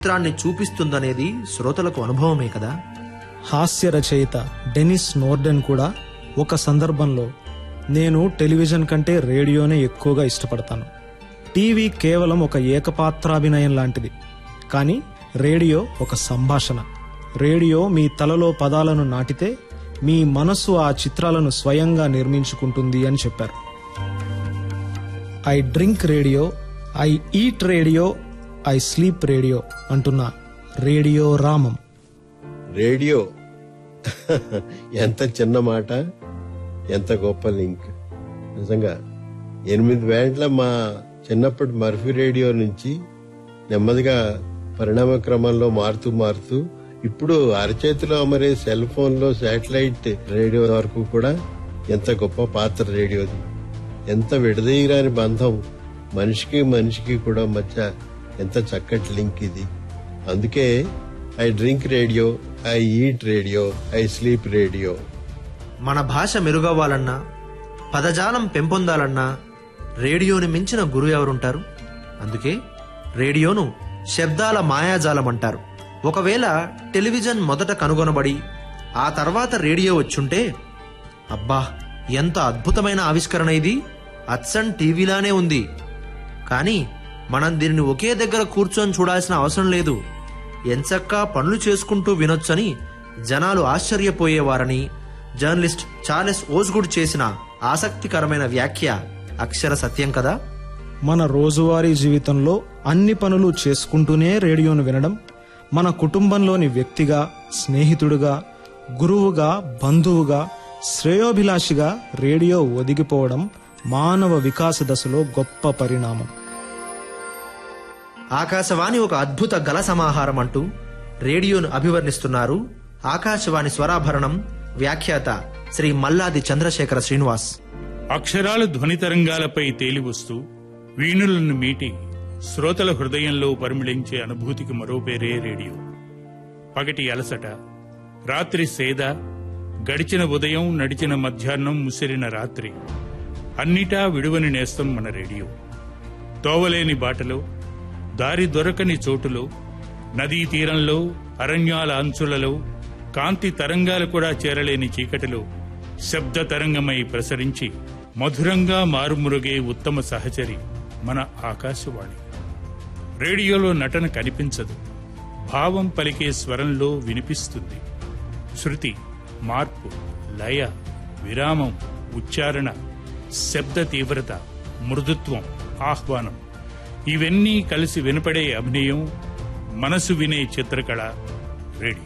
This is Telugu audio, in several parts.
చిత్రాన్ని చూపిస్తుందనేది శ్రోతలకు అనుభవమే కదా హాస్య రచయిత డెనిస్ నోర్డెన్ కూడా ఒక సందర్భంలో నేను టెలివిజన్ కంటే రేడియోనే ఎక్కువగా ఇష్టపడతాను టీవీ కేవలం ఒక ఏకపాత్రాభినయం లాంటిది కానీ రేడియో ఒక సంభాషణ రేడియో మీ తలలో పదాలను నాటితే మీ మనసు ఆ చిత్రాలను స్వయంగా నిర్మించుకుంటుంది అని చెప్పారు I drink radio I eat radio I sleep radio అంటున్న రేడియో రామం రేడియో ఎంత చిన్న మాట ఎంత గొప్ప లింక్ నిజంగా ఎనిమిది వేండ్ల మా చిన్నప్పటి మర్ఫీ రేడియో నుంచి నెమ్మదిగా పరిణామ క్రమంలో మారుతూ మారుతూ ఇప్పుడు అరచేతిలో అమరే సెల్ ఫోన్ లో శాటిలైట్ రేడియో వరకు కూడా ఎంత గొప్ప పాత్ర రేడియోది ఎంత విడదీయరాని బంధం మనిషికి మనిషికి కూడా మధ్య ఎంత చక్కటి లింక్ ఇది అందుకే I drink radio I eat radio I sleep radio మన భాష మెరుగవ్వాలన్నా పదజాలం పెంపొందాలన్నా రేడియోని మించిన గురువు ఎవరుంటారు అందుకే రేడియోను శబ్దాల మాయాజాలం అంటారు ఒకవేళ టెలివిజన్ మొదట కనుగొనబడి ఆ తర్వాత రేడియో వచ్చుంటే అబ్బా ఎంత అద్భుతమైన ఆవిష్కరణ ఇది అచ్చన్ టీవీలానే ఉంది కానీ మనం దీనిని ఒకే దగ్గర కూర్చొని చూడాల్సిన అవసరం లేదు ఎంచక్కా పనులు చేసుకుంటూ వినొచ్చని జనాలు ఆశ్చర్యపోయేవారని జర్నలిస్ట్ చార్లెస్ ఓస్గుడ్ చేసిన ఆసక్తికరమైన వ్యాఖ్య అక్షర సత్యం కదా మన రోజువారీ జీవితంలో అన్ని పనులు చేసుకుంటూనే రేడియోను వినడం మన కుటుంబంలోని వ్యక్తిగా స్నేహితుడుగా గురువుగా బంధువుగా శ్రేయోభిలాషిగా రేడియో ఒదిగిపోవడం మానవ వికాస దశలో గొప్ప పరిణామం ఆకాశవాణి ఒక అద్భుత గల సమాహారం అంటూ రేడియోను అభివర్ణిస్తున్నారు ఆకాశవాణి స్వరాభరణం వ్యాఖ్యాత శ్రీ మల్లాది చంద్రశేఖర శ్రీనివాస్ అక్షరాలు ధ్వని తరంగాలపై తేలివస్తూ వీణులను మీటి శ్రోతల హృదయంలో పరిమళించే అనుభూతికి మరో పేరే రేడియో పగటి అలసట రాత్రి సేద గడిచిన ఉదయం నడిచిన మధ్యాహ్నం ముసిరిన రాత్రి అన్నిటా విడువని నేస్తం మన రేడియో తోవలేని బాటలో దారి దొరకని చోటులో నదీ తీరంలో అరణ్యాల అంచులలో కాంతి తరంగాలు కూడా చేరలేని చీకటిలో శబ్ద తరంగమై ప్రసరించి మధురంగా మారుమురుగే ఉత్తమ సహచరి మన ఆకాశవాణి రేడియోలో నటన కనిపించదు భావం పలికే స్వరంలో వినిపిస్తుంది శృతి మార్పు లయ విరామం ఉచ్చారణ శబ్ద తీవ్రత మృదుత్వం ఆహ్వానం ఇవన్నీ కలిసి వినపడే అభినయం మనసు వినే చిత్రకళ రేడియో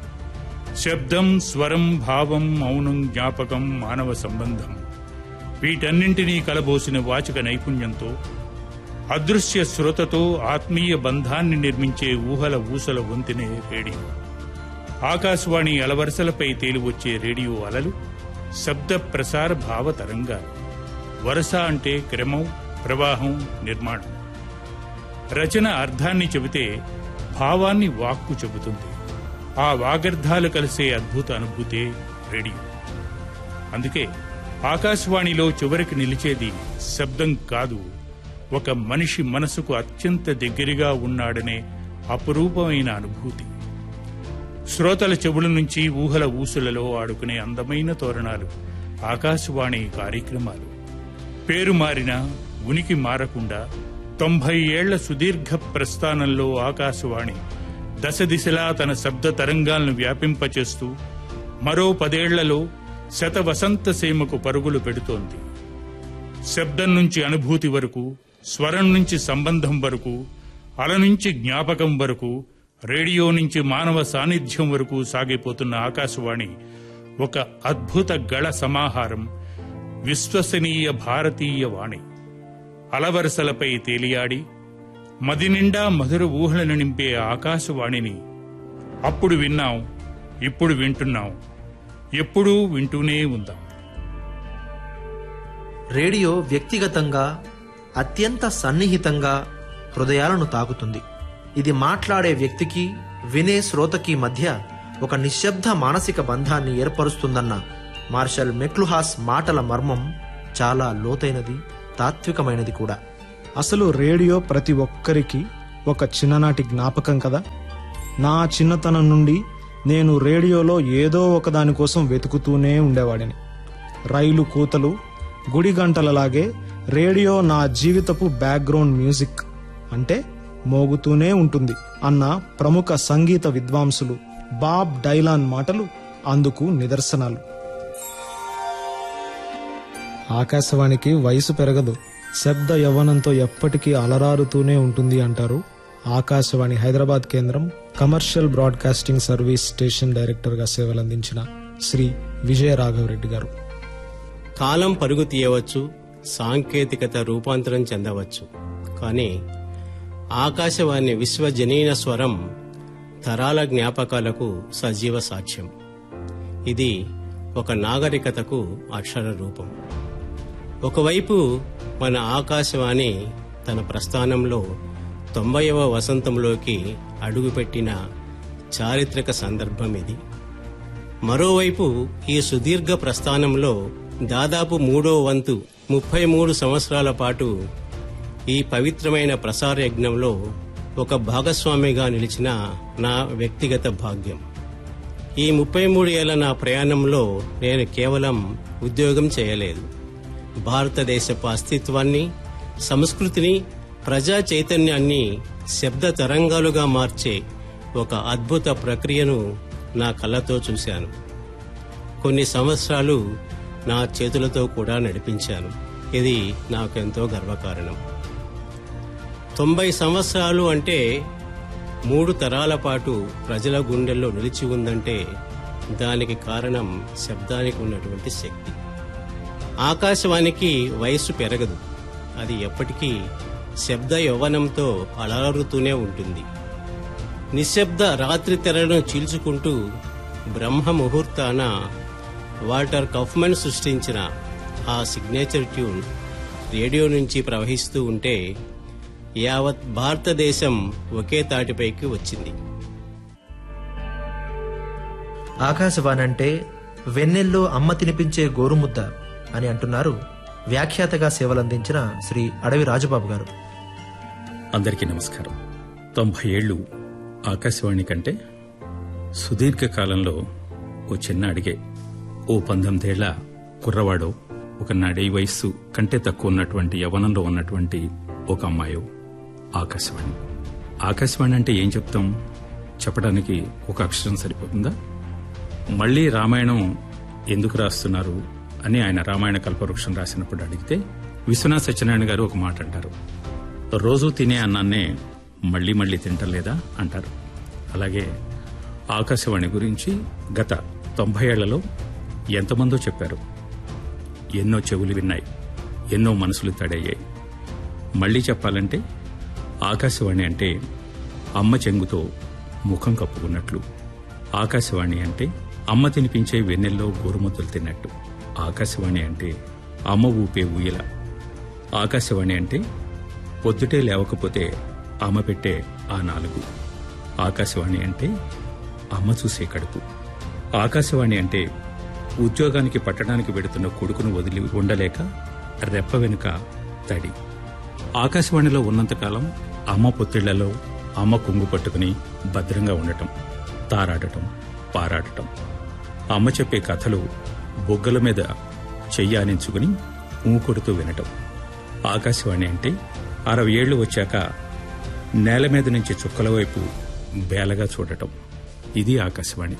శబ్దం స్వరం భావం మౌనం జ్ఞాపకం మానవ సంబంధం వీటన్నింటినీ కలబోసిన వాచక నైపుణ్యంతో అదృశ్య శ్రుతతో ఆత్మీయ బంధాన్ని నిర్మించే ఊహల ఊసల వంతెనే రేడియో ఆకాశవాణి అలవరసలపై తేలివచ్చే రేడియో అలలు శబ్ద ప్రసార భావ తరంగాలు వరస అంటే క్రమం ప్రవాహం నిర్మాణం రచన అర్థాన్ని చెబితే భావాన్ని వాక్కు చెబుతుంది ఆ వాగర్ధాలు కలిసే అద్భుత అనుభూతే రేడియో అందుకే ఆకాశవాణిలో చివరికి నిలిచేది శబ్దం కాదు ఒక మనిషి మనసుకు అత్యంత దగ్గరగా ఉన్నాడనే అపురూపమైన అనుభూతి శ్రోతల చెవుల నుంచి ఊహల ఊసులలో ఆడుకునే అందమైన తోరణాలు ఆకాశవాణి కార్యక్రమాలు పేరు మారినా ఉనికి మారకుండా తొంభై ఏళ్ల సుదీర్ఘ ప్రస్థానంలో ఆకాశవాణి దశ దిశలా తన శబ్ద తరంగాలను వ్యాపింపచేస్తూ మరో పదేళ్లలో శత వసంత సీమకు పరుగులు పెడుతోంది శబ్దం నుంచి అనుభూతి వరకు స్వరం నుంచి సంబంధం వరకు అల నుంచి జ్ఞాపకం వరకు రేడియో నుంచి మానవ సాన్నిధ్యం వరకు సాగిపోతున్న ఆకాశవాణి ఒక అద్భుత గళ సమాహారం విశ్వసనీయ భారతీయ వాణి అలవరసలపై తేలియాడి మది నిండా మధుర ఊహలను నింపే ఆకాశవాణిని అప్పుడు విన్నాం ఇప్పుడు వింటున్నాం ఎప్పుడూ వింటూనే ఉందాం రేడియో వ్యక్తిగతంగా అత్యంత సన్నిహితంగా హృదయాలను తాకుతుంది ఇది మాట్లాడే వ్యక్తికి వినే శ్రోతకి మధ్య ఒక నిశ్శబ్ద మానసిక బంధాన్ని ఏర్పరుస్తుందన్న మార్షల్ మెక్లుహాస్ మాటల మర్మం చాలా లోతైనది తాత్వికమైనది కూడా అసలు రేడియో ప్రతి ఒక్కరికి ఒక చిన్ననాటి జ్ఞాపకం కదా నా చిన్నతనం నుండి నేను రేడియోలో ఏదో ఒక దాని కోసం వెతుకుతూనే ఉండేవాడిని రైలు కూతలు గుడి గంటలలాగే రేడియో నా జీవితపు బ్యాక్గ్రౌండ్ మ్యూజిక్ అంటే మోగుతూనే ఉంటుంది అన్న ప్రముఖ సంగీత విద్వాంసులు బాబ్ డైలాన్ మాటలు అందుకు నిదర్శనాలు ఆకాశవాణికి వయసు పెరగదు శబ్ద యవ్వనంతో ఎప్పటికీ అలరారుతూనే ఉంటుంది అంటారు ఆకాశవాణి హైదరాబాద్ కేంద్రం కమర్షియల్ బ్రాడ్కాస్టింగ్ సర్వీస్ స్టేషన్ డైరెక్టర్గా సేవలందించిన శ్రీ విజయ రాఘవరెడ్డి గారు కాలం పరుగు తీయవచ్చు సాంకేతికత రూపాంతరం చెందవచ్చు కానీ ఆకాశవాణి విశ్వజనీన స్వరం తరాల జ్ఞాపకాలకు సజీవ సాక్ష్యం ఇది ఒక నాగరికతకు అక్షర రూపం ఒకవైపు మన ఆకాశవాణి తన ప్రస్థానంలో తొంభైవ వసంతంలోకి అడుగుపెట్టిన చారిత్రక సందర్భం ఇది మరోవైపు ఈ సుదీర్ఘ ప్రస్థానంలో దాదాపు మూడో వంతు ముప్పై మూడు సంవత్సరాల పాటు ఈ పవిత్రమైన ప్రసార యజ్ఞంలో ఒక భాగస్వామిగా నిలిచిన నా వ్యక్తిగత భాగ్యం ఈ ముప్పై మూడు ఏళ్ల నా ప్రయాణంలో నేను కేవలం ఉద్యోగం చేయలేదు భారతదేశపు అస్తిత్వాన్ని సంస్కృతిని ప్రజా చైతన్యాన్ని శబ్ద తరంగాలుగా మార్చే ఒక అద్భుత ప్రక్రియను నా కళ్ళతో చూశాను కొన్ని సంవత్సరాలు నా చేతులతో కూడా నడిపించాను ఇది నాకెంతో గర్వకారణం తొంభై సంవత్సరాలు అంటే మూడు తరాల పాటు ప్రజల గుండెల్లో నిలిచి ఉందంటే దానికి కారణం శబ్దానికి ఉన్నటువంటి శక్తి ఆకాశవాణికి వయస్సు పెరగదు అది ఎప్పటికీ శబ్ద యవ్వనంతో అలరుతూనే ఉంటుంది నిశ్శబ్ద రాత్రి తెరలను చీల్చుకుంటూ బ్రహ్మ ముహూర్తాన వాల్టర్ కఫ్మన్ సృష్టించిన ఆ సిగ్నేచర్ ట్యూన్ రేడియో నుంచి ప్రవహిస్తూ ఉంటే యావత్ భారతదేశం ఒకే తాటిపైకి వచ్చింది ఆకాశవాణి అంటే వెన్నెల్లో అమ్మ తినిపించే గోరుముద్ద అని అంటున్నారు వ్యాఖ్యాతగా సేవలందించిన శ్రీ అడవి రాజబాబు గారు అందరికీ నమస్కారం తొంభై ఏళ్ళు ఆకాశవాణి కంటే సుదీర్ఘ కాలంలో ఓ చిన్న అడిగే ఓ పంతొమ్మిదేళ్ల కుర్రవాడో ఒక నడి వయస్సు కంటే తక్కువ ఉన్నటువంటి యవనంలో ఉన్నటువంటి ఒక అమ్మాయో ఆకాశవాణి ఆకాశవాణి అంటే ఏం చెప్తాం చెప్పడానికి ఒక అక్షరం సరిపోతుందా మళ్ళీ రామాయణం ఎందుకు రాస్తున్నారు అని ఆయన రామాయణ కల్పవృక్షం రాసినప్పుడు అడిగితే విశ్వనాథ్ సత్యనారాయణ గారు ఒక మాట అంటారు రోజు తినే అన్నాన్నే మళ్ళీ మళ్ళీ తింటలేదా అంటారు అలాగే ఆకాశవాణి గురించి గత తొంభై ఏళ్లలో ఎంతమందో చెప్పారు ఎన్నో చెవులు విన్నాయి ఎన్నో మనసులు తడయ్యాయి మళ్ళీ చెప్పాలంటే ఆకాశవాణి అంటే అమ్మ చెంగుతో ముఖం కప్పుకున్నట్లు ఆకాశవాణి అంటే అమ్మ తినిపించే వెన్నెల్లో గోరుముద్దలు తిన్నట్టు ఆకాశవాణి అంటే అమ్మ ఊపే ఊయల ఆకాశవాణి అంటే పొద్దుటే లేవకపోతే అమ్మ పెట్టే ఆ నాలుగు ఆకాశవాణి అంటే అమ్మ చూసే కడుపు ఆకాశవాణి అంటే ఉద్యోగానికి పట్టడానికి వెడుతున్న కొడుకును వదిలి ఉండలేక రెప్ప వెనుక తడి ఆకాశవాణిలో ఉన్నంతకాలం అమ్మ పొత్తిళ్లలో అమ్మ కొంగు పట్టుకుని భద్రంగా ఉండటం తారాడటం పారాడటం అమ్మ చెప్పే కథలు బొగ్గల మీద చెయ్యానించుకుని ఊకొడుతూ వినటం ఆకాశవాణి అంటే అరవై ఏళ్లు వచ్చాక నేల మీద నుంచి చుక్కల వైపు బేలగా చూడటం ఇది ఆకాశవాణి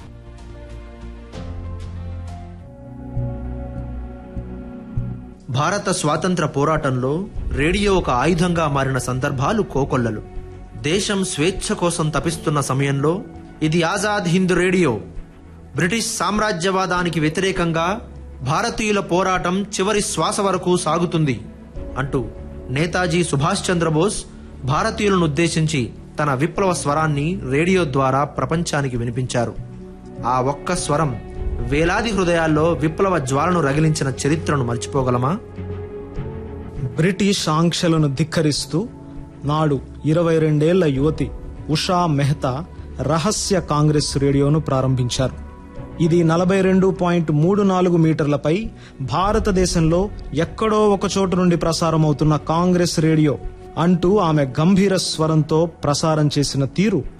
భారత స్వాతంత్ర పోరాటంలో రేడియో ఒక ఆయుధంగా మారిన సందర్భాలు కోకొల్లలు దేశం స్వేచ్ఛ కోసం తపిస్తున్న సమయంలో ఇది ఆజాద్ హింద్ రేడియో బ్రిటిష్ సామ్రాజ్యవాదానికి వ్యతిరేకంగా భారతీయుల పోరాటం చివరి శ్వాస వరకు సాగుతుంది అంటూ నేతాజీ సుభాష్ చంద్రబోస్ భారతీయులను ఉద్దేశించి తన విప్లవ స్వరాన్ని రేడియో ద్వారా ప్రపంచానికి వినిపించారు ఆ ఒక్క స్వరం వేలాది హృదయాల్లో విప్లవ జ్వాలను రగిలించిన చరిత్రను మర్చిపోగలమా బ్రిటిష్ ఆంక్షలను ధిక్కరిస్తూ నాడు ఇరవై రెండేళ్ల యువతి ఉషా మెహతా రహస్య కాంగ్రెస్ రేడియోను ప్రారంభించారు ఇది నలభై రెండు పాయింట్ మూడు నాలుగు మీటర్లపై భారతదేశంలో ఎక్కడో ఒక చోటు నుండి ప్రసారమవుతున్న కాంగ్రెస్ రేడియో అంటూ ఆమె గంభీర స్వరంతో ప్రసారం చేసిన తీరు